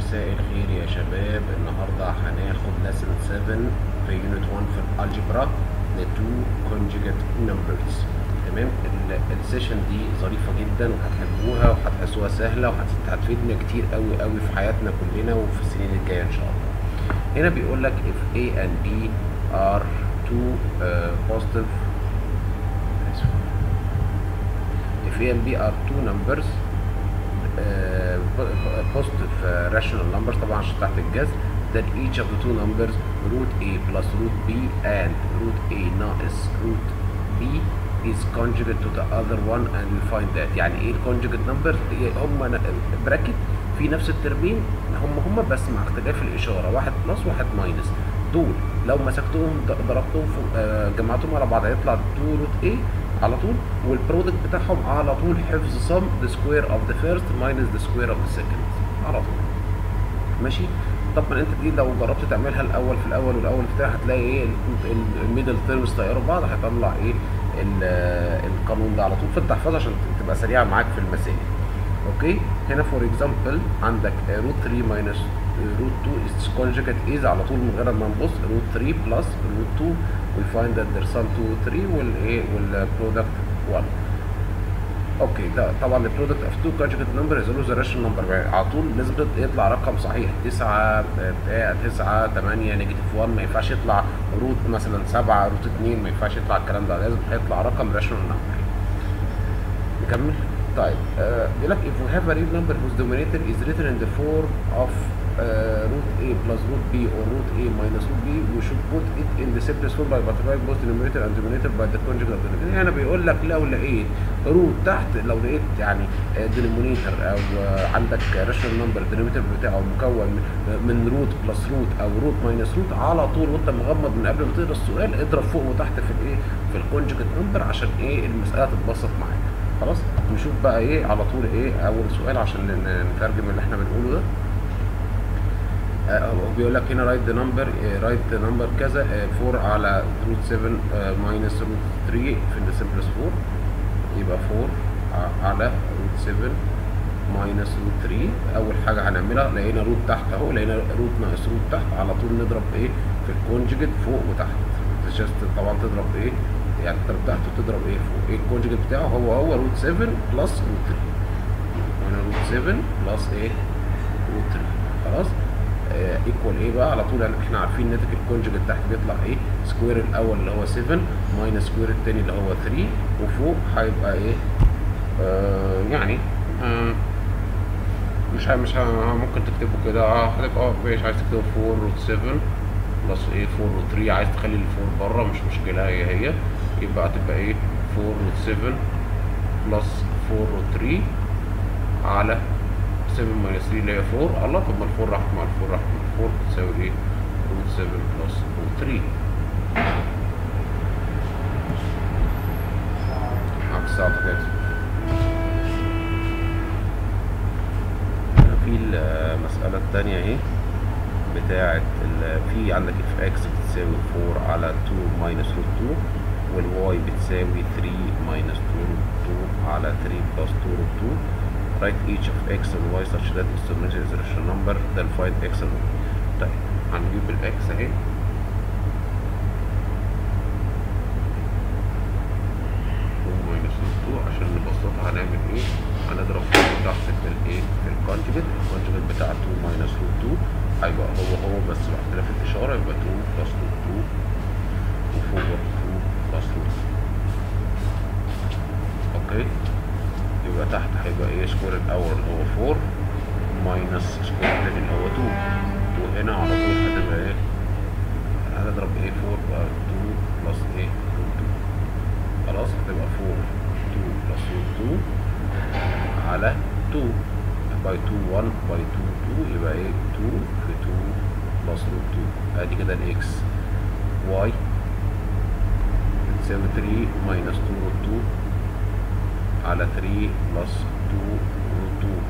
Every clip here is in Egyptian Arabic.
مساء الخير يا شباب النهارده هناخد لسن 7 في يونت 1 في الالجبرا ل 2 conjugate numbers تمام ال- السيشن دي ظريفه جدا وهتحبوها وهتحسوها سهله وهتفيدنا كتير قوي قوي في حياتنا كلنا وفي السنين الجايه ان شاء الله هنا بيقول لك if A and B are two uh, positive if A and B are two numbers uh, po- po- positive uh, rational numbers طبعا عشان تحت الجذر that each of the two numbers root A plus root B and root A ناقص root B is conjugate to the other one and we find that يعني ايه الكونجugate numbers هم براكت في نفس الترمين هم هم بس مع اختلاف الاشاره واحد بلس واحد ماينس دول لو مسكتهم ض- ضربتهم في آه، جمعتهم على بعض هيطلع 2 روت ايه على طول والبرودكت بتاعهم على طول حفظ sum the square of the first minus the square of the second على طول ماشي طبعا انت دي لو جربت تعملها الاول في الاول والاول بتاع هتلاقي ايه الميدل تيرمز طيروا بعض هيطلع ايه ال- القانون ده على طول فانت احفظها عشان تبقى سريعه معاك في المسائل اوكي هنا فور اكزامبل عندك روت 3 ماينس روت 2 is conjugate is على طول من غير ما نبص روت 3 بلس روت 2 we find that their sum 2 و 3 والايه والبرودكت 1 اوكي ده طبعا البرودكت اوف تو conjugate number is always a rational number يعني على طول لازم يطلع رقم صحيح 9 9 8 نيجاتيف 1 ما ينفعش يطلع روت مثلا 7 روت 2 ما ينفعش يطلع الكلام ده لازم هيطلع رقم rational number نكمل طيب آه بيقول لك if we have a real number whose denominator is written in the form of uh, root a plus root b or root a minus root b we should put it in the simplest form by multiplying both denominator and denominator by the conjugate of denominator هنا بيقول لك لو لقيت روت تحت لو لقيت يعني denominator او آه، عندك rational number denominator بتاعه مكون من- من روت بلس روت او روت ماينس روت على طول وانت مغمض من قبل ما تقرا السؤال اضرب فوق وتحت في الايه في الكونجكت نمبر عشان ايه المساله تتبسط معاك خلاص نشوف بقى ايه على طول ايه اول سؤال عشان ن- نترجم اللي احنا بنقوله ده آه، هو بيقول لك هنا رايت ذا نمبر رايت ذا نمبر كذا 4 على روت 7 ماينس روت 3 في السمبلس 4 يبقى 4 ع- على روت 7 ماينس روت 3 اول حاجه هنعملها لقينا روت تحت اهو لقينا روت ناقص روت تحت على طول نضرب ايه في الكونجكت فوق وتحت جاست طبعا تضرب ايه يعني تضرب تحت وتضرب ايه فوق ايه الكونجكت بتاعه هو هو روت 7 بلس روت 3 هنا روت 7 بلس ايه روت 3 خلاص ايكوال ايه بقى على طول احنا عارفين ناتج الكونجكت تحت بيطلع ايه سكوير الاول اللي هو 7 ماينس سكوير التاني اللي هو 3 وفوق هيبقى ايه آه يعني آه مش ه- مش ه- ممكن تكتبه كده اه هتبقى اه ماشي عايز تكتبه 4 روت 7 بلس ايه 4 روت 3 عايز تخلي ال 4 بره مش مشكله هي هي يبقى هتبقى ايه 4 روت 7 بلس 4 روت 3 على 7 ماينس 3 اللي هي 4 الله طب ما ال 4 راحت مع ال 4 راحت مع ال 4 تساوي ايه؟ روت 7 بلس روت 3 عكس اعتقد في المسألة التانية اهي بتاعة ال- في عندك اف اكس بتساوي 4 على 2 ماينس روت 2 والواي بتساوي 3 ماينس 2 روت 2 على 3 بلس 2 روت 2 write each of x and y such that its denominator is a rational number then find x and y طيب هنجيب الاكس اهي 2 minus root 2 عشان نبسطها هنعمل ايه؟ هنضرب فوق وتحت في الايه؟ في الكونجكت الكونجكت بتاع 2 minus root 2 هيبقى هو هو بس باختلاف الاشاره يبقى 2 plus root 2 وفوق برضه 2 plus root 2 اوكي يبقى تحت هيبقى ايه سكوير الاول اللي هو 4 ماينس سكوير التاني اللي هو 2 وهنا على طول هتبقى ايه هنضرب ايه 4 بقى 2 بلس ايه روت 2 خلاص هتبقى 4 2 بلس روت 2 على 2 باي 2 1 باي 2 2 يبقى ايه 2 في 2 بلس روت 2 ادي كده الاكس واي بتساوي 3 ماينس 2 روت 2 على 3 بلس 2 روت 2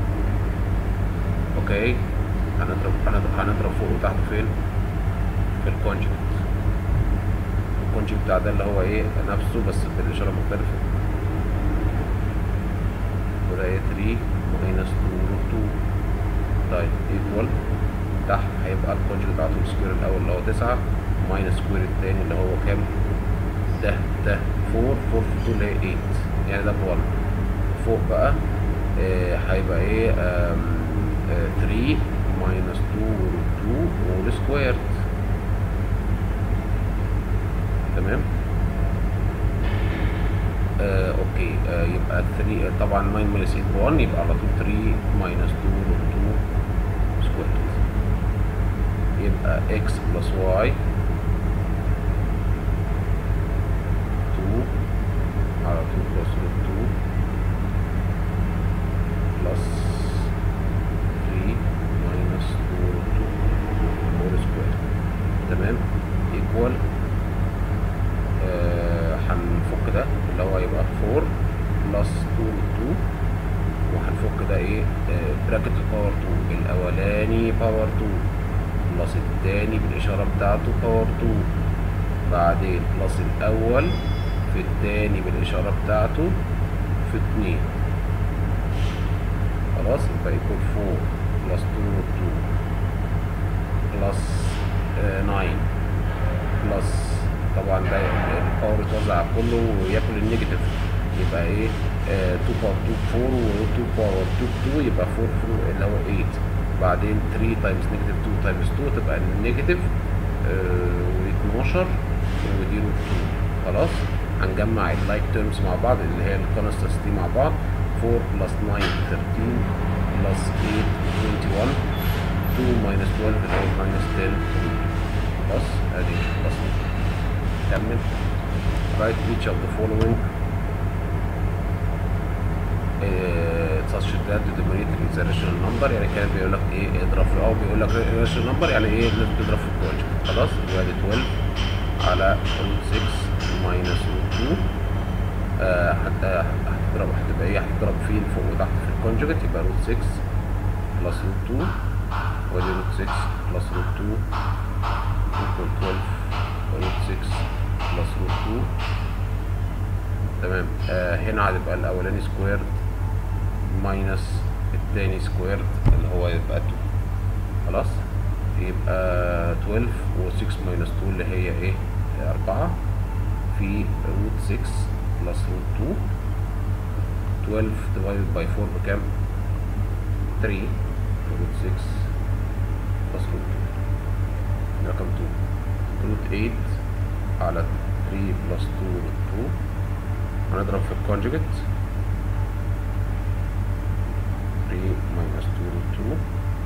اوكي هنضرب هنضرب هنضرب فوق وتحت فين في الكونجكت الكونجكت بتاع ده اللي هو ايه نفسه بس بالاشاره مختلفه وده ايه 3 ماينس 2 روت 2 طيب ايكوال تحت هيبقى الكونجكت بتاعته السكوير الاول اللي هو 9 ماينس سكوير التاني اللي هو كام ده ده 4 4 في 2 اللي هي 8 يعني ده 1 فوق بقى آه هيبقى ايه آم، آه 3 ماينس 2 روت 2 هول سكويرد تمام آه اوكي آه يبقى 3 طبعا 9 ماينس 8 ب 1 يبقى على طول 3 ماينس 2 روت 2 سكويرد يبقى x بلس y 2 على 2 بلس روت 2 بلس 3 ماينس 2 روت 2 هول سكوير تمام ايكوال هنفك ده اللي هو يبقى 4 بلس 2 روت 2 وهنفك ده ايه براكت باور 2 الاولاني باور 2 بلس التاني بالإشارة بتاعته باور 2 بعدين بلس الأول في التاني بالإشارة بتاعته في 2 خلاص يبقى يكون 4 بلس 2 روت 2 بلس 9 بلس طبعا ده الباور يتوزع على كله وياكل النيجاتيف يبقى ايه 2 باور 2 4 و 2 باور 2 2 يبقى 4 4 اللي هو 8 بعدين 3 تايمز نيجاتيف 2 تايمز 2 تبقى النيجاتيف و 12 ودي روت 2 خلاص هنجمع اللايك تيرمز مع بعض اللي هي الكونستنس دي مع بعض 4 بلس 9 13 بلس 8 21 2 ماينس 12 اللي هو ماينس 10 خلاص ادي بلس كمل write each of the following uh, such that the denominator is a rational number يعني كان بيقول لك ايه اضرب في او بيقول لك rational number يعني ايه لازم تضرب في الكونجكت خلاص يبقى دي 12 على root 6 minus root 2 آه حتى هتضرب هتبقى ايه هتضرب فين فوق وتحت في الكونجكت يبقى root 6 plus root 2 ودي root 6 plus root 2 equal 12 root 6 plus root 2 تمام آه هنا هتبقى الاولاني سكويرد ماينس التاني سكويرد اللي هو يبقى 2 خلاص يبقى 12 و 6 ماينس 2 اللي هي ايه 4 في روت 6 بلس روت 2 12 divided by 4 بكام 3 روت 6 بلس روت 2 رقم 2 روت 8 على 3 بلس 2 روت 2 هنضرب في الكونجكت 3 minus 2 root 2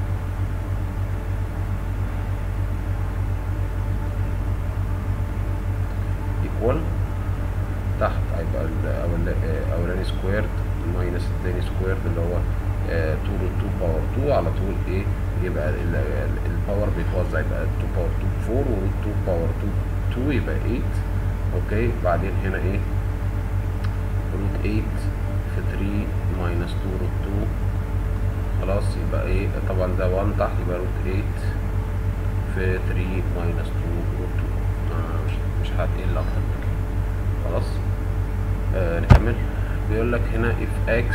equal تحت هيبقى الاولاني سكويرد ماينس التاني سكويرد اللي هو 2 روت 2 باور 2 على طول ايه يبقى الباور بيتوزع يبقى 2 باور 2 4 وروت 2 باور 2 2 يبقى 8 اوكي بعدين هنا ايه روت 8 في 3 ماينس 2 روت 2 خلاص يبقى ايه طبعا ده 1 تحت يبقى روت 8 في 3 ماينس 2 روت 2 آه مش مش هتقل اكتر من كده خلاص آه نكمل بيقول لك هنا if x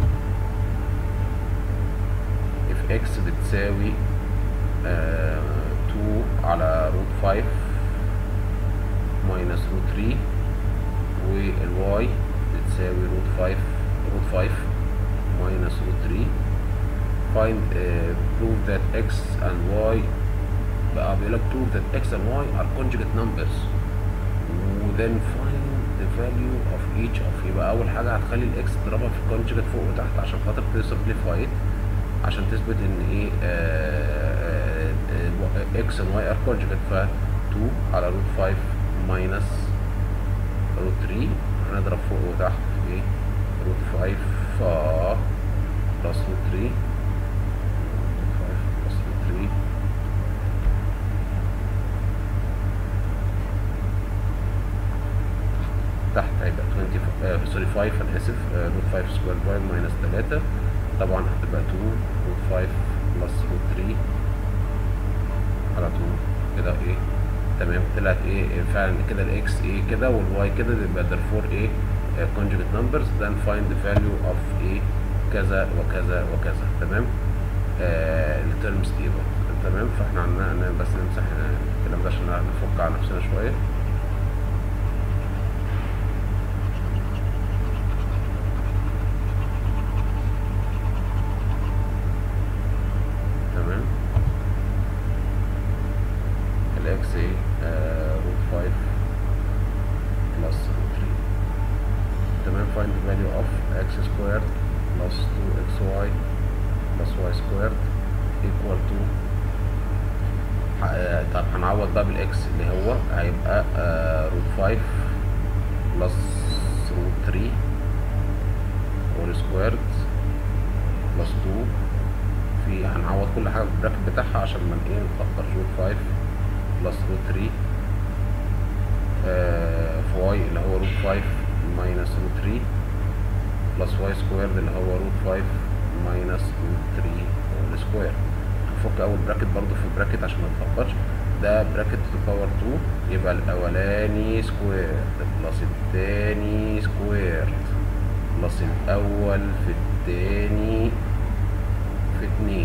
if x بتساوي آه 2 على روت 5 ماينس روت 3 والواي بتساوي روت 5 روت 5 minus root 3 find uh, prove that x and y بقى بيقول لك prove that x and y are conjugate numbers و then find the value of each of يبقى اول حاجه هتخلي الاكس تضربها في الكونجكت فوق وتحت عشان خاطر تسمبليفاي عشان تثبت ان ايه x and y are conjugate ف 2 على روت 5 minus روت 3 هنضرب فوق وتحت ايه روت 5 ف بلس روت 3 5 بلس روت 3 تحت هيبقى 20 آه سوري 5 انا اسف آه روت 5 سكوير باي ماينس 3 طبعا هتبقى 2 روت 5 بلس روت 3 على 2 كده ايه تمام طلعت ايه فعلا كده الاكس ايه كده والواي كده يبقى therefore ايه uh, conjugate numbers then find the value of ايه كذا وكذا وكذا تمام آه الترم ستيبل تمام فاحنا عندنا بس نمسح الكلام ده عشان نفك على نفسنا شويه تمام الاكس ايه روت 5 بلس روت 3 تمام find the value of x squared plus 2xy plus y squared equal to طب هنعوض بقى بالاكس اللي هو هيبقى روت 5 بلس روت 3 هول سكويرد بلس 2 في هنعوض كل حاجه بالبراكت بتاعها عشان ما ايه نفكر روت 5 بلس روت 3 آه في واي اللي هو روت 5 ماينس روت 3 بلس واي سكويرد اللي هو روت 5 ماينس روت 3 هول سكوير هنفك اول براكت برضو في براكت عشان ما نتلخبطش ده براكت تو باور 2 يبقى الاولاني سكوير بلس التاني سكوير بلس الاول في التاني في اتنين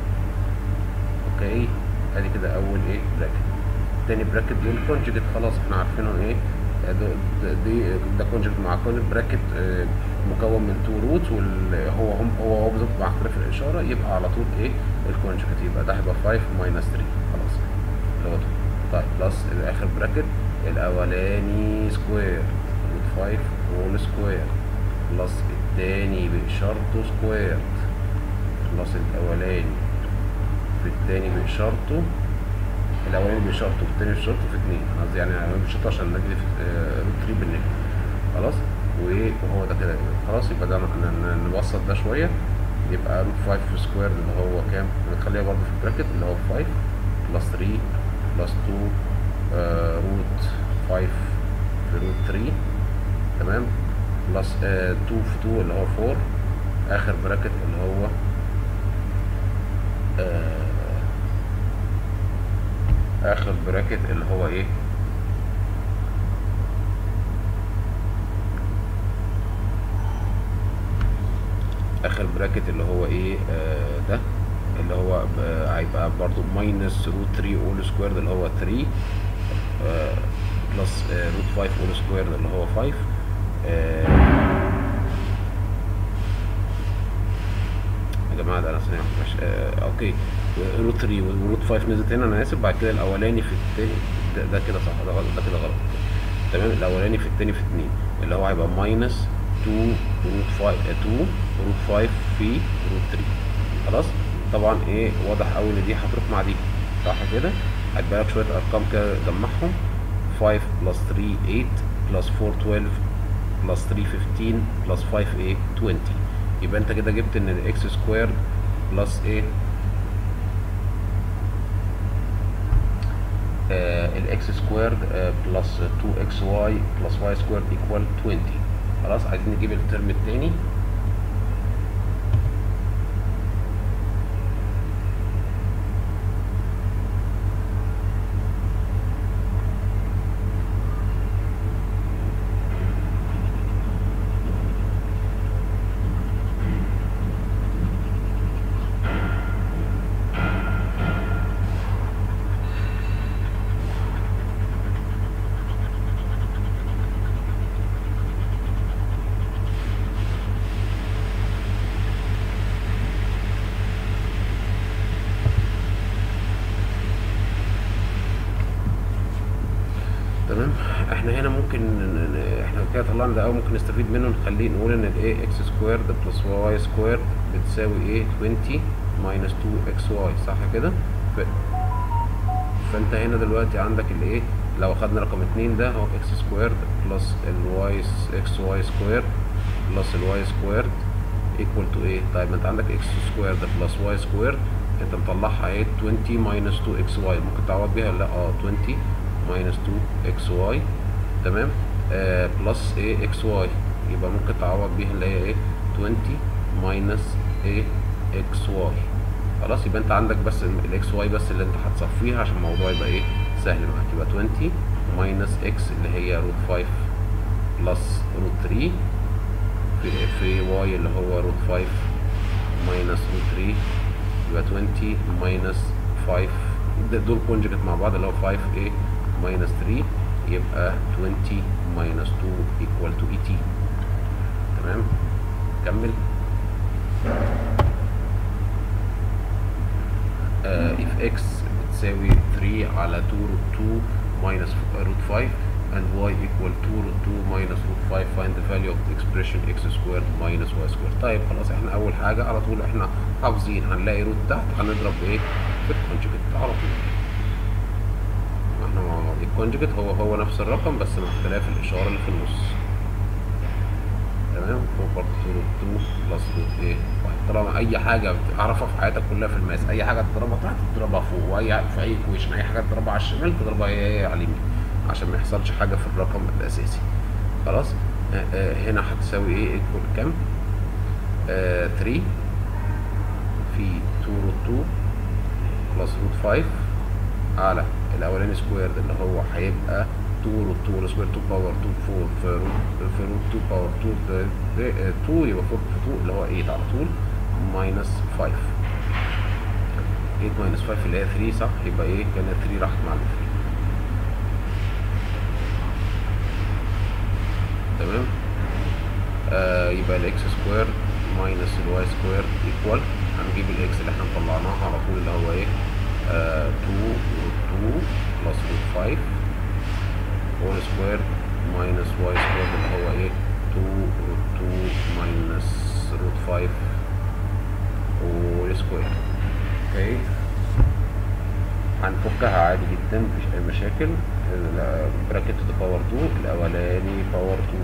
اوكي ادي كده اول ايه براكت تاني براكت دول كونجكت خلاص احنا عارفينهم ايه دي ده كونجكت مع كل براكت مكون من تو روت وهو هم هو هو بالظبط مع اختلاف الاشاره يبقى على طول ايه الكونجكت يبقى ده هيبقى 5 ماينس 3 خلاص اللي هو طيب بلس الاخر براكت الاولاني سكوير روت 5 هول سكوير بلس التاني باشارته سكوير بلس الاولاني في التاني باشارته الاولاني بشرطه والتاني بشرطه في اتنين قصدي يعني الاولاني بشرطه عشان نجري في روت 3 بالنجم خلاص وهو ده كده خلاص يبقى ده نبسط ده شويه يبقى روت 5 سكوير اللي هو كام؟ نخليها برضه في البراكت اللي هو 5 بلس 3 بلس 2 آه روت 5 في روت 3 تمام بلس آه 2 في 2 اللي هو 4 اخر براكت اللي هو آه اخر براكت اللي هو ايه اخر براكت اللي هو ايه آه ده اللي هو هيبقى برضو ماينس روت 3 اول سكوير اللي هو 3 آه بلس آه روت 5 اول سكوير اللي هو 5 آه يا جماعه ده انا ثانيه مش آه اوكي روت 3 وروت 5 نزلت هنا انا اسف بعد كده الاولاني في التاني ده, ده كده صح ده غلط ده كده غلط تمام الاولاني في التاني في 2 اللي هو هيبقى ماينس 2 روت 5 2 روت 5 في روت 3 خلاص طبعا ايه واضح قوي ان دي هتروح مع دي صح كده هتبقى لك شويه ارقام كده جمعهم 5 بلس 3 8 بلس 4 12 بلس 3 15 بلس 5 ايه 20 يبقى انت كده جبت ان الاكس سكوير بلس ايه الاكس سكوير بلس 2 اكس واي بلس واي سكوير ايكوال 20 خلاص عايزين نجيب الترم الثاني تمام احنا هنا ممكن احنا كده طلعنا ده اهو ممكن نستفيد منه نخليه نقول ان الايه اكس سكوير بلس واي سكوير بتساوي ايه 20 ماينس 2 اكس واي صح كده ف... فانت هنا دلوقتي عندك الايه لو اخدنا رقم 2 ده هو اكس سكوير بلس الواي اكس واي سكوير بلس الواي سكوير ايكوال تو ايه طيب ما انت عندك اكس سكوير بلس واي سكوير انت مطلعها ايه 20 ماينس 2 اكس واي ممكن تعوض بيها لا اه 20 ماينس 2 اكس واي تمام آه بلس ايه اكس واي يبقى ممكن تعوض بيها اللي هي ايه 20 ماينس ايه اكس واي خلاص يبقى انت عندك بس الاكس واي بس اللي انت هتصفيها عشان الموضوع يبقى ايه سهل معاك يبقى 20 ماينس اكس اللي هي روت 5 بلس روت 3 في في واي اللي هو روت 5 ماينس روت 3 يبقى 20 minus 5 ده- دول كونجكت مع بعض اللي هو 5a minus 3 يبقى 20 minus 2 equal to 18 تمام كمل آه if x بتساوي 3 على 2 root 2 minus root 5 and y equal 2 root 2 minus root 5 find the value of the expression x squared minus y squared طيب خلاص احنا اول حاجة على طول احنا حافظين هنلاقي روت تحت هنضرب ايه في الكونجكت على طول احنا مع بعض الكونجكت هو هو نفس الرقم بس مع اختلاف الاشارة اللي في النص تمام فوق برضه روت 2 بلس روت ايه طالما اي حاجه تعرفها في حياتك كلها في الماس اي حاجه تضربها تحت تضربها فوق واي في اي ايكويشن اي حاجه تضربها على الشمال تضربها ايه على اليمين عشان ما يحصلش حاجه في الرقم الاساسي خلاص آه آه هنا هتساوي ايه ايكوال كام آه 3 في 2 روت 2 بلس روت 5 على الاولاني سكوير اللي هو هيبقى 2 روت 2 سكوير 2 باور 2 4 في روت في روت 2 باور 2 ده- ده- آه، 2 يبقى 4 في 2 اللي هو 8 على طول ماينس 5 8 ماينس 5 اللي هي 3 صح يبقى ايه كان 3 راحت مع ال 3 تمام آه يبقى الاكس سكوير ماينس الواي سكوير ايكوال هنجيب الاكس اللي احنا طلعناها على طول اللي هو ايه آه 2 روت 2 بلس روت 5 هول سكوير ماينس واي سكوير اللي هو ايه 2 روت 2 ماينس روت 5 هول سكوير اوكي هنفكها عادي جدا مفيش اي مشاكل براكت تو باور 2 الاولاني باور 2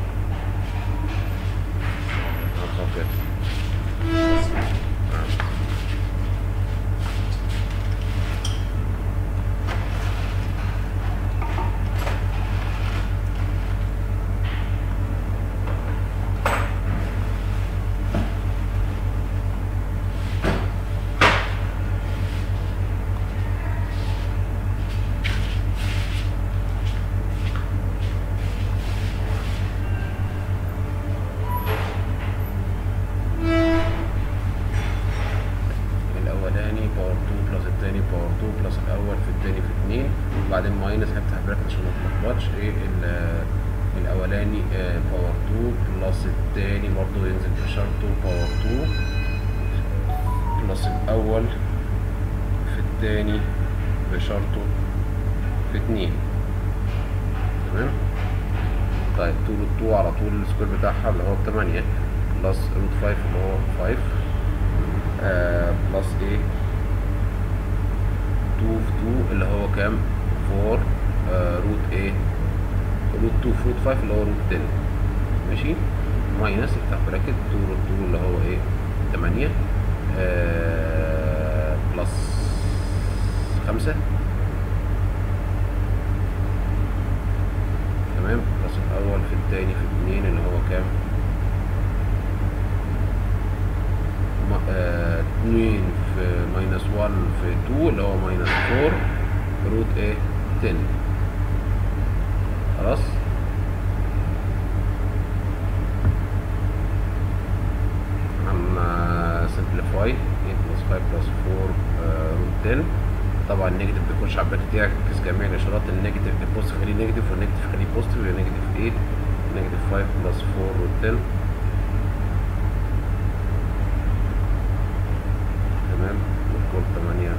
هنحط كده آه. الاولاني باور 2 بلس التاني باور 2 بلس الاول في التاني في 2 وبعدين ماينس هفتح براكت عشان ما تلخبطش ايه ال- الاولاني آه، باور 2 بلس التاني برضه ينزل بشرطه باور 2 بلس الاول في التاني بشرطه في 2 تمام طيب 2 روت 2 على طول السكوير بتاعها اللي هو 8 بلس روت 5 اللي هو 5 آه بلس ايه 2 في 2 اللي هو كام 4 آه روت ايه روت 2 في روت 5 اللي هو روت 10 ماشي ماينس افتح براكت 2 روت 2 اللي هو ايه 8 آه بلس 5 تمام بلس الاول في التاني في 2 اللي هو كام ما- آه، 2 في ماينس 1 في 2 اللي هو ماينس 4 روت ايه 10 خلاص هن سمبليفاي 8 بلس 5 بلس 4 آه، روت 10 طبعا النيجاتيف بيخش على البراكت يعكس جميع الاشارات النيجاتيف البوزيتيف خليه نيجاتيف والنيجاتيف خليه بوزيتيف يبقى نيجاتيف 8 نيجاتيف 5 بلس 4 روت 10 تمام والكود 8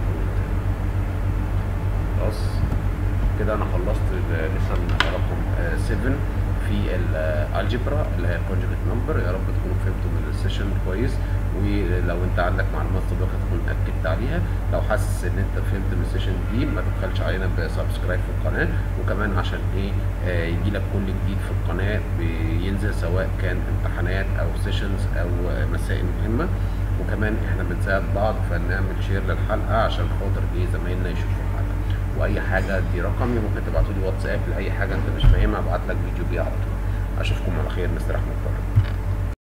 خلاص كده انا خلصت لسن رقم 7 في الالجبرا اللي هي الكونجكت نمبر يا رب تكونوا فهمتوا من السيشن كويس ولو انت عندك معلومات سابقه تكون اكدت عليها لو حاسس ان انت فهمت من السيشن دي ما تبخلش علينا بسبسكرايب في القناه وكمان عشان ايه آه يجي لك كل جديد في القناه بينزل سواء كان امتحانات او سيشنز او آه، مسائل مهمه وكمان احنا بنساعد بعض فنعمل شير للحلقه عشان خاطر ايه زمايلنا يشوفوا الحلقه واي حاجه دي رقمي ممكن تبعتوا لي واتساب لاي حاجه انت مش فاهمها ابعت لك فيديو بيها على طول اشوفكم على خير مستر احمد بره